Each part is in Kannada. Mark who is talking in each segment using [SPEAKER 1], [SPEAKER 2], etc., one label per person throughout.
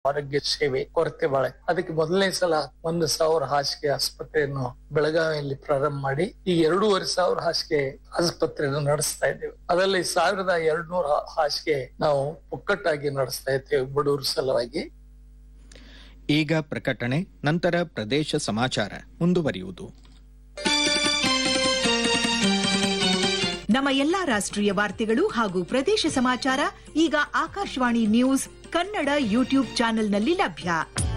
[SPEAKER 1] ಆರೋಗ್ಯ ಸೇವೆ ಕೊರತೆ ಬಾಳೆ ಅದಕ್ಕೆ ಮೊದಲನೇ ಸಲ ಒಂದು ಸಾವಿರ ಹಾಸಿಗೆ ಆಸ್ಪತ್ರೆಯನ್ನು ಬೆಳಗಾವಿಯಲ್ಲಿ ಪ್ರಾರಂಭ ಮಾಡಿ ಈ ಎರಡೂವರೆ ಸಾವಿರ ಹಾಸಿಗೆ ಆಸ್ಪತ್ರೆಯನ್ನು ನಡೆಸ್ತಾ ಇದ್ದೇವೆ ಅದರಲ್ಲಿ ಸಾವಿರದ ಎರಡ್ನೂರ ಹಾಸಿಗೆ ನಾವು ಪುಕ್ಕಟ್ಟಾಗಿ ನಡೆಸ್ತಾ ಇದ್ದೇವೆ ಬಡವರ ಸಲುವಾಗಿ
[SPEAKER 2] ಈಗ ಪ್ರಕಟಣೆ ನಂತರ ಪ್ರದೇಶ ಸಮಾಚಾರ ಮುಂದುವರಿಯುವುದು
[SPEAKER 3] ನಮ್ಮ ಎಲ್ಲಾ ರಾಷ್ಟ್ರೀಯ ವಾರ್ತೆಗಳು ಹಾಗೂ ಪ್ರದೇಶ ಸಮಾಚಾರ ಈಗ ಆಕಾಶವಾಣಿ ನ್ಯೂಸ್ ಕನ್ನಡ ಯೂಟ್ಯೂಬ್ ಚಾನೆಲ್ನಲ್ಲಿ ಲಭ್ಯ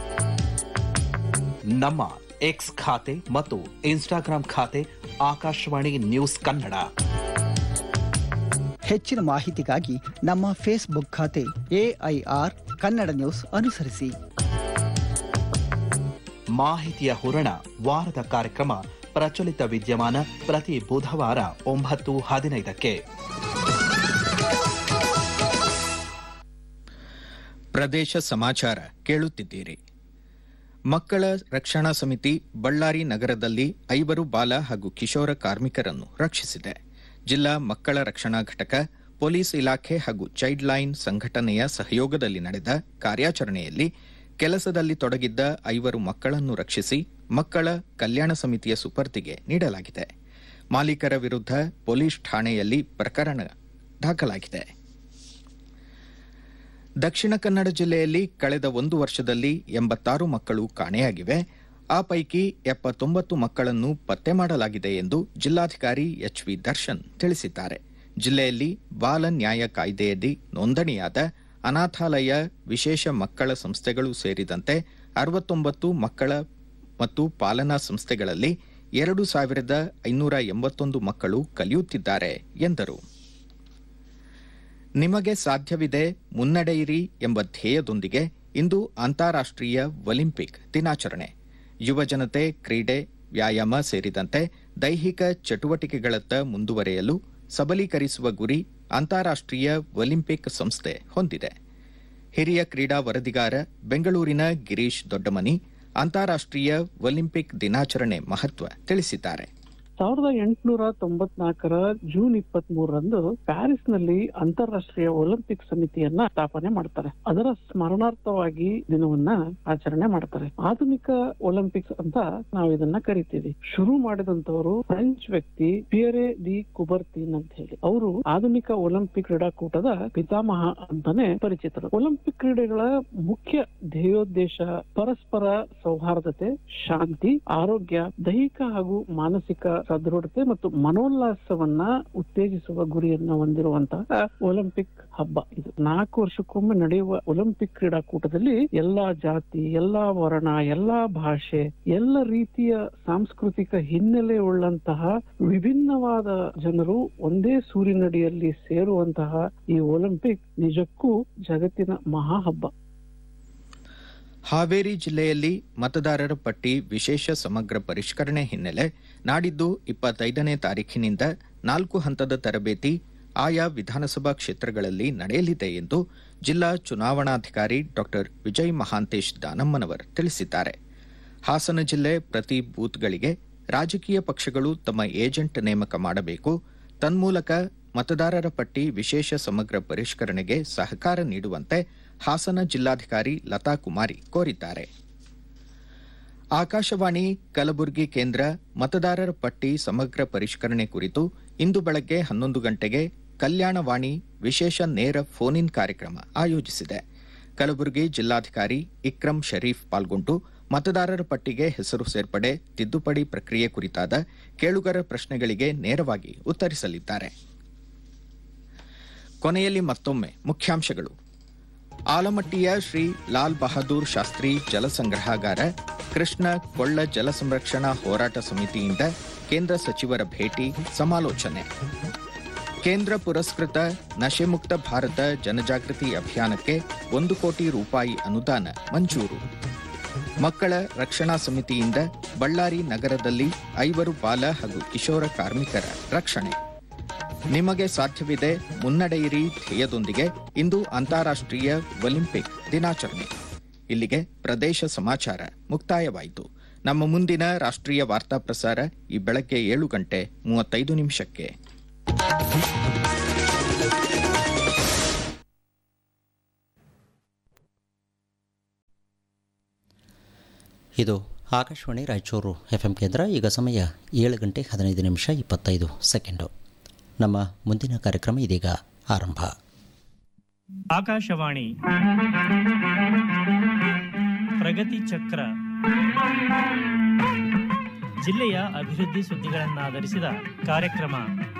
[SPEAKER 4] ನಮ್ಮ ಎಕ್ಸ್ ಖಾತೆ ಮತ್ತು ಇನ್ಸ್ಟಾಗ್ರಾಂ ಖಾತೆ ಆಕಾಶವಾಣಿ ನ್ಯೂಸ್ ಕನ್ನಡ
[SPEAKER 5] ಹೆಚ್ಚಿನ ಮಾಹಿತಿಗಾಗಿ ನಮ್ಮ ಫೇಸ್ಬುಕ್ ಖಾತೆ ಎಐಆರ್ ಕನ್ನಡ ನ್ಯೂಸ್ ಅನುಸರಿಸಿ
[SPEAKER 4] ಮಾಹಿತಿಯ ಹೂರಣ ವಾರದ ಕಾರ್ಯಕ್ರಮ ಪ್ರಚಲಿತ ವಿದ್ಯಮಾನ ಪ್ರತಿ ಬುಧವಾರ ಒಂಬತ್ತು ಹದಿನೈದಕ್ಕೆ
[SPEAKER 2] ಪ್ರದೇಶ ಸಮಾಚಾರ ಕೇಳುತ್ತಿದ್ದೀರಿ ಮಕ್ಕಳ ರಕ್ಷಣಾ ಸಮಿತಿ ಬಳ್ಳಾರಿ ನಗರದಲ್ಲಿ ಐವರು ಬಾಲ ಹಾಗೂ ಕಿಶೋರ ಕಾರ್ಮಿಕರನ್ನು ರಕ್ಷಿಸಿದೆ ಜಿಲ್ಲಾ ಮಕ್ಕಳ ರಕ್ಷಣಾ ಘಟಕ ಪೊಲೀಸ್ ಇಲಾಖೆ ಹಾಗೂ ಚೈಲ್ಡ್ ಲೈನ್ ಸಂಘಟನೆಯ ಸಹಯೋಗದಲ್ಲಿ ನಡೆದ ಕಾರ್ಯಾಚರಣೆಯಲ್ಲಿ ಕೆಲಸದಲ್ಲಿ ತೊಡಗಿದ್ದ ಐವರು ಮಕ್ಕಳನ್ನು ರಕ್ಷಿಸಿ ಮಕ್ಕಳ ಕಲ್ಯಾಣ ಸಮಿತಿಯ ಸುಪರ್ದಿಗೆ ನೀಡಲಾಗಿದೆ ಮಾಲೀಕರ ವಿರುದ್ಧ ಪೊಲೀಸ್ ಠಾಣೆಯಲ್ಲಿ ಪ್ರಕರಣ ದಾಖಲಾಗಿದೆ ದಕ್ಷಿಣ ಕನ್ನಡ ಜಿಲ್ಲೆಯಲ್ಲಿ ಕಳೆದ ಒಂದು ವರ್ಷದಲ್ಲಿ ಎಂಬತ್ತಾರು ಮಕ್ಕಳು ಕಾಣೆಯಾಗಿವೆ ಆ ಪೈಕಿ ಎಪ್ಪತ್ತೊಂಬತ್ತು ಮಕ್ಕಳನ್ನು ಪತ್ತೆ ಮಾಡಲಾಗಿದೆ ಎಂದು ಜಿಲ್ಲಾಧಿಕಾರಿ ಎಚ್ವಿ ದರ್ಶನ್ ತಿಳಿಸಿದ್ದಾರೆ ಜಿಲ್ಲೆಯಲ್ಲಿ ಬಾಲ ನ್ಯಾಯ ಕಾಯ್ದೆಯಡಿ ನೋಂದಣಿಯಾದ ಅನಾಥಾಲಯ ವಿಶೇಷ ಮಕ್ಕಳ ಸಂಸ್ಥೆಗಳು ಸೇರಿದಂತೆ ಅರವತ್ತೊಂಬತ್ತು ಮಕ್ಕಳ ಮತ್ತು ಪಾಲನಾ ಸಂಸ್ಥೆಗಳಲ್ಲಿ ಎರಡು ಸಾವಿರದ ಐನೂರ ಎಂಬತ್ತೊಂದು ಮಕ್ಕಳು ಕಲಿಯುತ್ತಿದ್ದಾರೆ ಎಂದರು ನಿಮಗೆ ಸಾಧ್ಯವಿದೆ ಮುನ್ನಡೆಯಿರಿ ಎಂಬ ಧ್ಯೇಯದೊಂದಿಗೆ ಇಂದು ಅಂತಾರಾಷ್ಟ್ರೀಯ ಒಲಿಂಪಿಕ್ ದಿನಾಚರಣೆ ಯುವಜನತೆ ಕ್ರೀಡೆ ವ್ಯಾಯಾಮ ಸೇರಿದಂತೆ ದೈಹಿಕ ಚಟುವಟಿಕೆಗಳತ್ತ ಮುಂದುವರೆಯಲು ಸಬಲೀಕರಿಸುವ ಗುರಿ ಅಂತಾರಾಷ್ಟ್ರೀಯ ಒಲಿಂಪಿಕ್ ಸಂಸ್ಥೆ ಹೊಂದಿದೆ ಹಿರಿಯ ಕ್ರೀಡಾ ವರದಿಗಾರ ಬೆಂಗಳೂರಿನ ಗಿರೀಶ್ ದೊಡ್ಡಮನಿ ಅಂತಾರಾಷ್ಟ್ರೀಯ ಒಲಿಂಪಿಕ್ ದಿನಾಚರಣೆ ಮಹತ್ವ ತಿಳಿಸಿದ್ದಾರೆ
[SPEAKER 6] ಸಾವಿರದ ಎಂಟುನೂರ ತೊಂಬತ್ನಾಲ್ಕರ ಜೂನ್ ಇಪ್ಪತ್ತ್ ಮೂರರಂದು ಪ್ಯಾರಿಸ್ ನಲ್ಲಿ ಅಂತಾರಾಷ್ಟ್ರೀಯ ಒಲಿಂಪಿಕ್ ಸಮಿತಿಯನ್ನ ಸ್ಥಾಪನೆ ಮಾಡ್ತಾರೆ ಅದರ ಸ್ಮರಣಾರ್ಥವಾಗಿ ದಿನವನ್ನ ಆಚರಣೆ ಮಾಡ್ತಾರೆ ಆಧುನಿಕ ಒಲಿಂಪಿಕ್ಸ್ ಅಂತ ನಾವು ಇದನ್ನ ಕರಿತೀವಿ ಶುರು ಮಾಡಿದಂತವರು ಫ್ರೆಂಚ್ ವ್ಯಕ್ತಿ ಪಿಯರೆ ದಿ ಕುಬರ್ತಿನ್ ಅಂತ ಹೇಳಿ ಅವರು ಆಧುನಿಕ ಒಲಿಂಪಿಕ್ ಕ್ರೀಡಾಕೂಟದ ಪಿತಾಮಹ ಅಂತಾನೆ ಪರಿಚಿತರು ಒಲಿಂಪಿಕ್ ಕ್ರೀಡೆಗಳ ಮುಖ್ಯ ಧ್ಯೇಯೋದ್ದೇಶ ಪರಸ್ಪರ ಸೌಹಾರ್ದತೆ ಶಾಂತಿ ಆರೋಗ್ಯ ದೈಹಿಕ ಹಾಗೂ ಮಾನಸಿಕ ಸದೃಢತೆ ಮತ್ತು ಮನೋಲ್ಲಾಸವನ್ನ ಉತ್ತೇಜಿಸುವ ಗುರಿಯನ್ನ ಹೊಂದಿರುವಂತಹ ಒಲಿಂಪಿಕ್ ಹಬ್ಬ ಇದು ನಾಲ್ಕು ವರ್ಷಕ್ಕೊಮ್ಮೆ ನಡೆಯುವ ಒಲಿಂಪಿಕ್ ಕ್ರೀಡಾಕೂಟದಲ್ಲಿ ಎಲ್ಲಾ ಜಾತಿ ಎಲ್ಲಾ ವರ್ಣ ಎಲ್ಲಾ ಭಾಷೆ ಎಲ್ಲ ರೀತಿಯ ಸಾಂಸ್ಕೃತಿಕ ಹಿನ್ನೆಲೆ ಉಳ್ಳಂತಹ ವಿಭಿನ್ನವಾದ ಜನರು ಒಂದೇ ಸೂರಿನಡಿಯಲ್ಲಿ ಸೇರುವಂತಹ ಈ ಒಲಿಂಪಿಕ್ ನಿಜಕ್ಕೂ ಜಗತ್ತಿನ ಮಹಾ ಹಬ್ಬ
[SPEAKER 2] ಹಾವೇರಿ ಜಿಲ್ಲೆಯಲ್ಲಿ ಮತದಾರರ ಪಟ್ಟಿ ವಿಶೇಷ ಸಮಗ್ರ ಪರಿಷ್ಕರಣೆ ಹಿನ್ನೆಲೆ ನಾಡಿದ್ದು ಇಪ್ಪತ್ತೈದನೇ ತಾರೀಖಿನಿಂದ ನಾಲ್ಕು ಹಂತದ ತರಬೇತಿ ಆಯಾ ವಿಧಾನಸಭಾ ಕ್ಷೇತ್ರಗಳಲ್ಲಿ ನಡೆಯಲಿದೆ ಎಂದು ಜಿಲ್ಲಾ ಚುನಾವಣಾಧಿಕಾರಿ ಡಾ ವಿಜಯ್ ಮಹಾಂತೇಶ್ ದಾನಮ್ಮನವರ್ ತಿಳಿಸಿದ್ದಾರೆ ಹಾಸನ ಜಿಲ್ಲೆ ಪ್ರತಿ ಬೂತ್ಗಳಿಗೆ ರಾಜಕೀಯ ಪಕ್ಷಗಳು ತಮ್ಮ ಏಜೆಂಟ್ ನೇಮಕ ಮಾಡಬೇಕು ತನ್ಮೂಲಕ ಮತದಾರರ ಪಟ್ಟಿ ವಿಶೇಷ ಸಮಗ್ರ ಪರಿಷ್ಕರಣೆಗೆ ಸಹಕಾರ ನೀಡುವಂತೆ ಹಾಸನ ಜಿಲ್ಲಾಧಿಕಾರಿ ಲತಾ ಕುಮಾರಿ ಕೋರಿದ್ದಾರೆ ಆಕಾಶವಾಣಿ ಕಲಬುರಗಿ ಕೇಂದ್ರ ಮತದಾರರ ಪಟ್ಟಿ ಸಮಗ್ರ ಪರಿಷ್ಕರಣೆ ಕುರಿತು ಇಂದು ಬೆಳಗ್ಗೆ ಹನ್ನೊಂದು ಗಂಟೆಗೆ ಕಲ್ಯಾಣವಾಣಿ ವಿಶೇಷ ನೇರ ಫೋನ್ ಇನ್ ಕಾರ್ಯಕ್ರಮ ಆಯೋಜಿಸಿದೆ ಕಲಬುರಗಿ ಜಿಲ್ಲಾಧಿಕಾರಿ ಇಕ್ರಂ ಶರೀಫ್ ಪಾಲ್ಗೊಂಡು ಮತದಾರರ ಪಟ್ಟಿಗೆ ಹೆಸರು ಸೇರ್ಪಡೆ ತಿದ್ದುಪಡಿ ಪ್ರಕ್ರಿಯೆ ಕುರಿತಾದ ಕೇಳುಗರ ಪ್ರಶ್ನೆಗಳಿಗೆ ನೇರವಾಗಿ ಉತ್ತರಿಸಲಿದ್ದಾರೆ ಕೊನೆಯಲ್ಲಿ ಮತ್ತೊಮ್ಮೆ ಮುಖ್ಯಾಂಶಗಳು ಆಲಮಟ್ಟಿಯ ಶ್ರೀ ಲಾಲ್ ಬಹದ್ದೂರ್ ಶಾಸ್ತ್ರಿ ಜಲಸಂಗ್ರಹಾಗಾರ ಕೃಷ್ಣ ಕೊಳ್ಳ ಜಲ ಸಂರಕ್ಷಣಾ ಹೋರಾಟ ಸಮಿತಿಯಿಂದ ಕೇಂದ್ರ ಸಚಿವರ ಭೇಟಿ ಸಮಾಲೋಚನೆ ಕೇಂದ್ರ ಪುರಸ್ಕೃತ ನಶೆಮುಕ್ತ ಭಾರತ ಜನಜಾಗೃತಿ ಅಭಿಯಾನಕ್ಕೆ ಒಂದು ಕೋಟಿ ರೂಪಾಯಿ ಅನುದಾನ ಮಂಜೂರು ಮಕ್ಕಳ ರಕ್ಷಣಾ ಸಮಿತಿಯಿಂದ ಬಳ್ಳಾರಿ ನಗರದಲ್ಲಿ ಐವರು ಬಾಲ ಹಾಗೂ ಕಿಶೋರ ಕಾರ್ಮಿಕರ ರಕ್ಷಣೆ ನಿಮಗೆ ಸಾಧ್ಯವಿದೆ ಮುನ್ನಡೆಯಿರಿ ಧ್ಯೇಯದೊಂದಿಗೆ ಇಂದು ಅಂತಾರಾಷ್ಟ್ರೀಯ ಒಲಿಂಪಿಕ್ ದಿನಾಚರಣೆ ಇಲ್ಲಿಗೆ ಪ್ರದೇಶ ಸಮಾಚಾರ ಮುಕ್ತಾಯವಾಯಿತು ನಮ್ಮ ಮುಂದಿನ ರಾಷ್ಟ್ರೀಯ ವಾರ್ತಾ ಪ್ರಸಾರ ಈ ಬೆಳಗ್ಗೆ ಏಳು ಗಂಟೆ ಮೂವತ್ತೈದು ನಿಮಿಷಕ್ಕೆ
[SPEAKER 7] ಇದು ಆಕಾಶವಾಣಿ ರಾಯಚೂರು ಎಫ್ ಎಂ ಕೇಂದ್ರ ಈಗ ಸಮಯ ಏಳು ಗಂಟೆ ಹದಿನೈದು ನಿಮಿಷ ಇಪ್ಪತ್ತೈದು ಸೆಕೆಂಡು ನಮ್ಮ ಮುಂದಿನ ಕಾರ್ಯಕ್ರಮ ಇದೀಗ ಆರಂಭ
[SPEAKER 8] ಆಕಾಶವಾಣಿ ಪ್ರಗತಿ ಚಕ್ರ ಜಿಲ್ಲೆಯ ಅಭಿವೃದ್ಧಿ ಸುದ್ದಿಗಳನ್ನಾಧರಿಸಿದ ಕಾರ್ಯಕ್ರಮ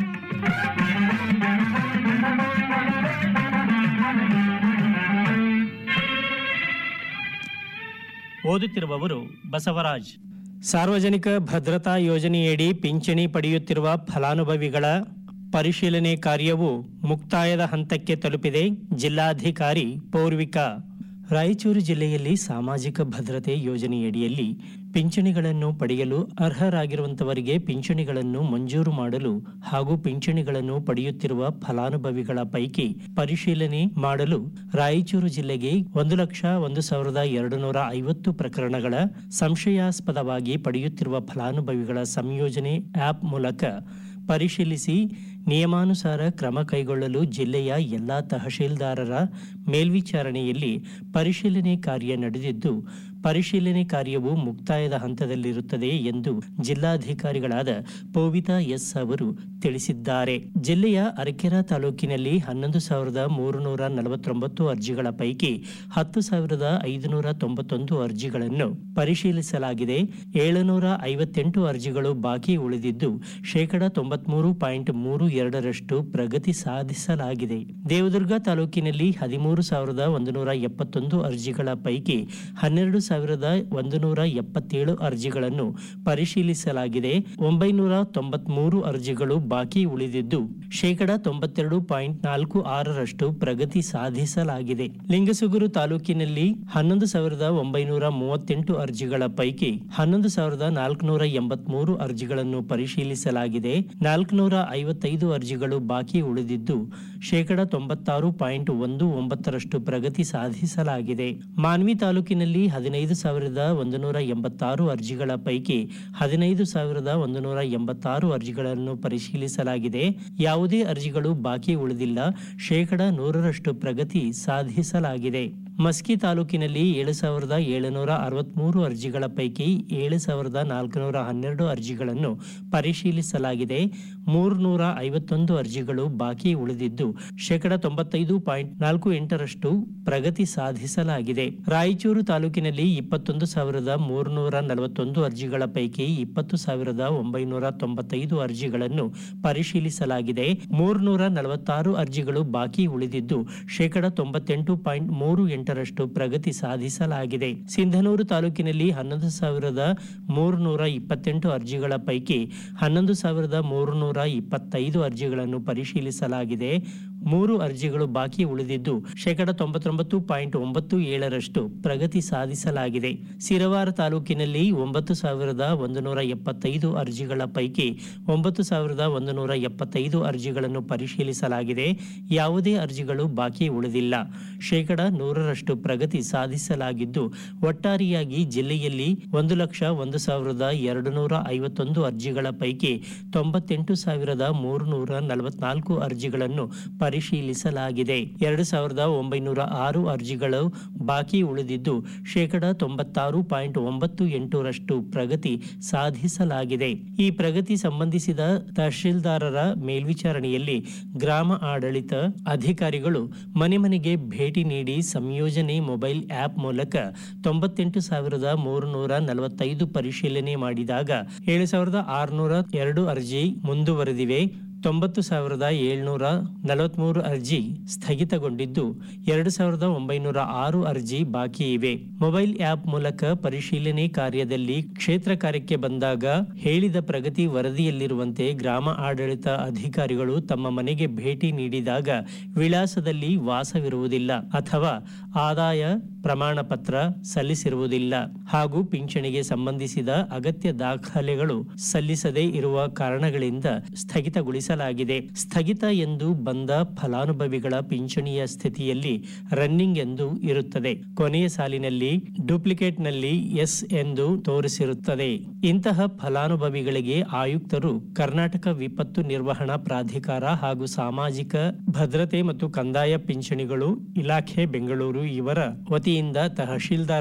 [SPEAKER 8] ಓದುತ್ತಿರುವವರು ಬಸವರಾಜ್ ಸಾರ್ವಜನಿಕ ಭದ್ರತಾ ಯೋಜನೆಯಡಿ ಪಿಂಚಣಿ ಪಡೆಯುತ್ತಿರುವ ಫಲಾನುಭವಿಗಳ ಪರಿಶೀಲನೆ ಕಾರ್ಯವು ಮುಕ್ತಾಯದ ಹಂತಕ್ಕೆ ತಲುಪಿದೆ ಜಿಲ್ಲಾಧಿಕಾರಿ ಪೌರ್ವಿಕಾ ರಾಯಚೂರು ಜಿಲ್ಲೆಯಲ್ಲಿ ಸಾಮಾಜಿಕ ಭದ್ರತೆ ಯೋಜನೆಯಡಿಯಲ್ಲಿ ಪಿಂಚಣಿಗಳನ್ನು ಪಡೆಯಲು ಅರ್ಹರಾಗಿರುವಂತವರಿಗೆ ಪಿಂಚಣಿಗಳನ್ನು ಮಂಜೂರು ಮಾಡಲು ಹಾಗೂ ಪಿಂಚಣಿಗಳನ್ನು ಪಡೆಯುತ್ತಿರುವ ಫಲಾನುಭವಿಗಳ ಪೈಕಿ ಪರಿಶೀಲನೆ ಮಾಡಲು ರಾಯಚೂರು ಜಿಲ್ಲೆಗೆ ಒಂದು ಲಕ್ಷ ಒಂದು ಸಾವಿರದ ಎರಡು ನೂರ ಐವತ್ತು ಪ್ರಕರಣಗಳ ಸಂಶಯಾಸ್ಪದವಾಗಿ ಪಡೆಯುತ್ತಿರುವ ಫಲಾನುಭವಿಗಳ ಸಂಯೋಜನೆ ಆಪ್ ಮೂಲಕ ಪರಿಶೀಲಿಸಿ ನಿಯಮಾನುಸಾರ ಕ್ರಮ ಕೈಗೊಳ್ಳಲು ಜಿಲ್ಲೆಯ ಎಲ್ಲಾ ತಹಶೀಲ್ದಾರರ ಮೇಲ್ವಿಚಾರಣೆಯಲ್ಲಿ ಪರಿಶೀಲನೆ ಕಾರ್ಯ ನಡೆದಿದ್ದು ಪರಿಶೀಲನೆ ಕಾರ್ಯವು ಮುಕ್ತಾಯದ ಹಂತದಲ್ಲಿರುತ್ತದೆ ಎಂದು ಜಿಲ್ಲಾಧಿಕಾರಿಗಳಾದ ಪೋವಿತಾ ಎಸ್ ಅವರು ತಿಳಿಸಿದ್ದಾರೆ ಜಿಲ್ಲೆಯ ಅರಕೆರಾ ತಾಲೂಕಿನಲ್ಲಿ ಹನ್ನೊಂದು ಸಾವಿರದ ಮೂರುನೂರ ನಲವತ್ತೊಂಬತ್ತು ಅರ್ಜಿಗಳ ಪೈಕಿ ಹತ್ತು ಸಾವಿರದ ಐದುನೂರ ತೊಂಬತ್ತೊಂದು ಅರ್ಜಿಗಳನ್ನು ಪರಿಶೀಲಿಸಲಾಗಿದೆ ಏಳುನೂರ ಐವತ್ತೆಂಟು ಅರ್ಜಿಗಳು ಬಾಕಿ ಉಳಿದಿದ್ದು ಶೇಕಡ ತೊಂಬತ್ಮೂರು ಪಾಯಿಂಟ್ ಮೂರು ಎರಡರಷ್ಟು ಪ್ರಗತಿ ಸಾಧಿಸಲಾಗಿದೆ ದೇವದುರ್ಗ ತಾಲೂಕಿನಲ್ಲಿ ಹದಿಮೂರು ಸಾವಿರದ ಒಂದು ನೂರ ಎಪ್ಪತ್ತೊಂದು ಅರ್ಜಿಗಳ ಪೈಕಿ ಹನ್ನೆರಡು ಸಾವಿರದ ಒಂದು ನೂರ ಎಪ್ಪತ್ತೇಳು ಅರ್ಜಿಗಳನ್ನು ಪರಿಶೀಲಿಸಲಾಗಿದೆ ಒಂಬೈನೂರ ತೊಂಬತ್ಮೂರು ಅರ್ಜಿಗಳು ಬಾಕಿ ಉಳಿದಿದ್ದು ಶೇಕಡ ತೊಂಬತ್ತೆರಡು ಪಾಯಿಂಟ್ ನಾಲ್ಕು ಆರರಷ್ಟು ಪ್ರಗತಿ ಸಾಧಿಸಲಾಗಿದೆ ಲಿಂಗಸುಗೂರು ತಾಲೂಕಿನಲ್ಲಿ ಹನ್ನೊಂದು ಸಾವಿರದ ಒಂಬೈನೂರ ಮೂವತ್ತೆಂಟು ಅರ್ಜಿಗಳ ಪೈಕಿ ಹನ್ನೊಂದು ಸಾವಿರದ ನಾಲ್ಕುನೂರ ಎಂಬತ್ಮೂರು ಅರ್ಜಿಗಳನ್ನು ಪರಿಶೀಲಿಸಲಾಗಿದೆ ನಾಲ್ಕುನೂರ ಐವತ್ತೈದು ಅರ್ಜಿಗಳು ಬಾಕಿ ಉಳಿದಿದ್ದು ಶೇಕಡ ತೊಂಬತ್ತಾರು ಪಾಯಿಂಟ್ ಒಂದು ಒಂಬತ್ತರಷ್ಟು ಪ್ರಗತಿ ಸಾಧಿಸಲಾಗಿದೆ ಮಾನ್ವಿ ತಾಲೂಕಿನಲ್ಲಿ ಹದಿನೈದು ಸಾವಿರದ ಒಂದು ನೂರ ಎಂಬತ್ತಾರು ಅರ್ಜಿಗಳ ಪೈಕಿ ಹದಿನೈದು ಸಾವಿರದ ಒಂದು ನೂರ ಎಂಬತ್ತಾರು ಅರ್ಜಿಗಳನ್ನು ಪರಿಶೀಲಿಸಲಾಗಿದೆ ಯಾವುದೇ ಅರ್ಜಿಗಳು ಬಾಕಿ ಉಳಿದಿಲ್ಲ ಶೇಕಡ ನೂರರಷ್ಟು ಪ್ರಗತಿ ಸಾಧಿಸಲಾಗಿದೆ ಮಸ್ಕಿ ತಾಲೂಕಿನಲ್ಲಿ ಏಳು ಸಾವಿರದ ಏಳುನೂರ ಅರವತ್ಮೂರು ಅರ್ಜಿಗಳ ಪೈಕಿ ಏಳು ಸಾವಿರದ ನಾಲ್ಕುನೂರ ಹನ್ನೆರಡು ಅರ್ಜಿಗಳನ್ನು ಪರಿಶೀಲಿಸಲಾಗಿದೆ ಮೂರ್ನೂರ ಐವತ್ತೊಂದು ಅರ್ಜಿಗಳು ಬಾಕಿ ಉಳಿದಿದ್ದು ಶೇಕಡ ತೊಂಬತ್ತೈದು ಪಾಯಿಂಟ್ ನಾಲ್ಕು ಎಂಟರಷ್ಟು ಪ್ರಗತಿ ಸಾಧಿಸಲಾಗಿದೆ ರಾಯಚೂರು ತಾಲೂಕಿನಲ್ಲಿ ಇಪ್ಪತ್ತೊಂದು ಸಾವಿರದ ಮೂರ್ನೂರ ನಲವತ್ತೊಂದು ಅರ್ಜಿಗಳ ಪೈಕಿ ಇಪ್ಪತ್ತು ಸಾವಿರದ ಒಂಬೈನೂರ ತೊಂಬತ್ತೈದು ಅರ್ಜಿಗಳನ್ನು ಪರಿಶೀಲಿಸಲಾಗಿದೆ ಮೂರ್ನೂರ ನಲವತ್ತಾರು ಅರ್ಜಿಗಳು ಬಾಕಿ ಉಳಿದಿದ್ದು ಶೇಕಡ ತೊಂಬತ್ತೆಂಟು ಪಾಯಿಂಟ್ ಮೂರು ಎಂಟರಷ್ಟು ಪ್ರಗತಿ ಸಾಧಿಸಲಾಗಿದೆ ಸಿಂಧನೂರು ತಾಲೂಕಿನಲ್ಲಿ ಹನ್ನೊಂದು ಸಾವಿರದ ಮೂರ್ನೂರ ಇಪ್ಪತ್ತೆಂಟು ಅರ್ಜಿಗಳ ಪೈಕಿ ಹನ್ನೊಂದು ಸಾವಿರದ ಮೂರುನೂರ ಇಪ್ಪತ್ತೈದು ಅರ್ಜಿಗಳನ್ನು ಪರಿಶೀಲಿಸಲಾಗಿದೆ ಮೂರು ಅರ್ಜಿಗಳು ಬಾಕಿ ಉಳಿದಿದ್ದು ಶೇಕಡ ತೊಂಬತ್ತೊಂಬತ್ತು ಪಾಯಿಂಟ್ ಒಂಬತ್ತು ಏಳರಷ್ಟು ಪ್ರಗತಿ ಸಾಧಿಸಲಾಗಿದೆ ಸಿರವಾರ ತಾಲೂಕಿನಲ್ಲಿ ಒಂಬತ್ತು ಸಾವಿರದ ಒಂದು ನೂರ ಎಪ್ಪತ್ತೈದು ಅರ್ಜಿಗಳ ಪೈಕಿ ಒಂಬತ್ತು ಸಾವಿರದ ಒಂದು ನೂರ ಎಪ್ಪತ್ತೈದು ಅರ್ಜಿಗಳನ್ನು ಪರಿಶೀಲಿಸಲಾಗಿದೆ ಯಾವುದೇ ಅರ್ಜಿಗಳು ಬಾಕಿ ಉಳಿದಿಲ್ಲ ಶೇಕಡ ನೂರರಷ್ಟು ಪ್ರಗತಿ ಸಾಧಿಸಲಾಗಿದ್ದು ಒಟ್ಟಾರೆಯಾಗಿ ಜಿಲ್ಲೆಯಲ್ಲಿ ಒಂದು ಲಕ್ಷ ಒಂದು ಸಾವಿರದ ಎರಡು ನೂರ ಐವತ್ತೊಂದು ಅರ್ಜಿಗಳ ಪೈಕಿ ತೊಂಬತ್ತೆಂಟು ಸಾವಿರದ ಮೂರುನೂರ ನಲವತ್ನಾಲ್ಕು ಅರ್ಜಿಗಳನ್ನು ಪರಿಶೀಲಿಸಲಾಗಿದೆ ಎರಡು ಸಾವಿರದ ಒಂಬೈನೂರ ಆರು ಅರ್ಜಿಗಳು ಬಾಕಿ ಉಳಿದಿದ್ದು ಶೇಕಡ ತೊಂಬತ್ತಾರು ಪಾಯಿಂಟ್ ಒಂಬತ್ತು ಎಂಟರಷ್ಟು ಪ್ರಗತಿ ಸಾಧಿಸಲಾಗಿದೆ ಈ ಪ್ರಗತಿ ಸಂಬಂಧಿಸಿದ ತಹಶೀಲ್ದಾರರ ಮೇಲ್ವಿಚಾರಣೆಯಲ್ಲಿ ಗ್ರಾಮ ಆಡಳಿತ ಅಧಿಕಾರಿಗಳು ಮನೆ ಮನೆಗೆ ಭೇಟಿ ನೀಡಿ ಸಂಯೋಜನೆ ಮೊಬೈಲ್ ಆಪ್ ಮೂಲಕ ತೊಂಬತ್ತೆಂಟು ಸಾವಿರದ ಮೂರುನೂರ ನಲವತ್ತೈದು ಪರಿಶೀಲನೆ ಮಾಡಿದಾಗ ಏಳು ಸಾವಿರದ ಆರುನೂರ ಎರಡು ಅರ್ಜಿ ಮುಂದುವರೆದಿವೆ ತೊಂಬತ್ತು ಸಾವಿರದ ಏಳ್ನೂರ ನಲವತ್ಮೂರು ಅರ್ಜಿ ಸ್ಥಗಿತಗೊಂಡಿದ್ದು ಎರಡು ಸಾವಿರದ ಒಂಬೈನೂರ ಆರು ಅರ್ಜಿ ಬಾಕಿ ಇವೆ ಮೊಬೈಲ್ ಆಪ್ ಮೂಲಕ ಪರಿಶೀಲನೆ ಕಾರ್ಯದಲ್ಲಿ ಕ್ಷೇತ್ರ ಕಾರ್ಯಕ್ಕೆ ಬಂದಾಗ ಹೇಳಿದ ಪ್ರಗತಿ ವರದಿಯಲ್ಲಿರುವಂತೆ ಗ್ರಾಮ ಆಡಳಿತ ಅಧಿಕಾರಿಗಳು ತಮ್ಮ ಮನೆಗೆ ಭೇಟಿ ನೀಡಿದಾಗ ವಿಳಾಸದಲ್ಲಿ ವಾಸವಿರುವುದಿಲ್ಲ ಅಥವಾ ಆದಾಯ ಪ್ರಮಾಣ ಪತ್ರ ಸಲ್ಲಿಸಿರುವುದಿಲ್ಲ ಹಾಗೂ ಪಿಂಚಣಿಗೆ ಸಂಬಂಧಿಸಿದ ಅಗತ್ಯ ದಾಖಲೆಗಳು ಸಲ್ಲಿಸದೇ ಇರುವ ಕಾರಣಗಳಿಂದ ಸ್ಥಗಿತಗೊಳಿಸಲಾಗಿದೆ ಸ್ಥಗಿತ ಎಂದು ಬಂದ ಫಲಾನುಭವಿಗಳ ಪಿಂಚಣಿಯ ಸ್ಥಿತಿಯಲ್ಲಿ ರನ್ನಿಂಗ್ ಎಂದು ಇರುತ್ತದೆ ಕೊನೆಯ ಸಾಲಿನಲ್ಲಿ ಡೂಪ್ಲಿಕೇಟ್ನಲ್ಲಿ ಎಸ್ ಎಂದು ತೋರಿಸಿರುತ್ತದೆ ಇಂತಹ ಫಲಾನುಭವಿಗಳಿಗೆ ಆಯುಕ್ತರು ಕರ್ನಾಟಕ ವಿಪತ್ತು ನಿರ್ವಹಣಾ ಪ್ರಾಧಿಕಾರ ಹಾಗೂ ಸಾಮಾಜಿಕ ಭದ್ರತೆ ಮತ್ತು ಕಂದಾಯ ಪಿಂಚಣಿಗಳು ಇಲಾಖೆ ಬೆಂಗಳೂರು ಇವರ ವತಿಯಿಂದ ತಹಶೀಲ್ದಾರ್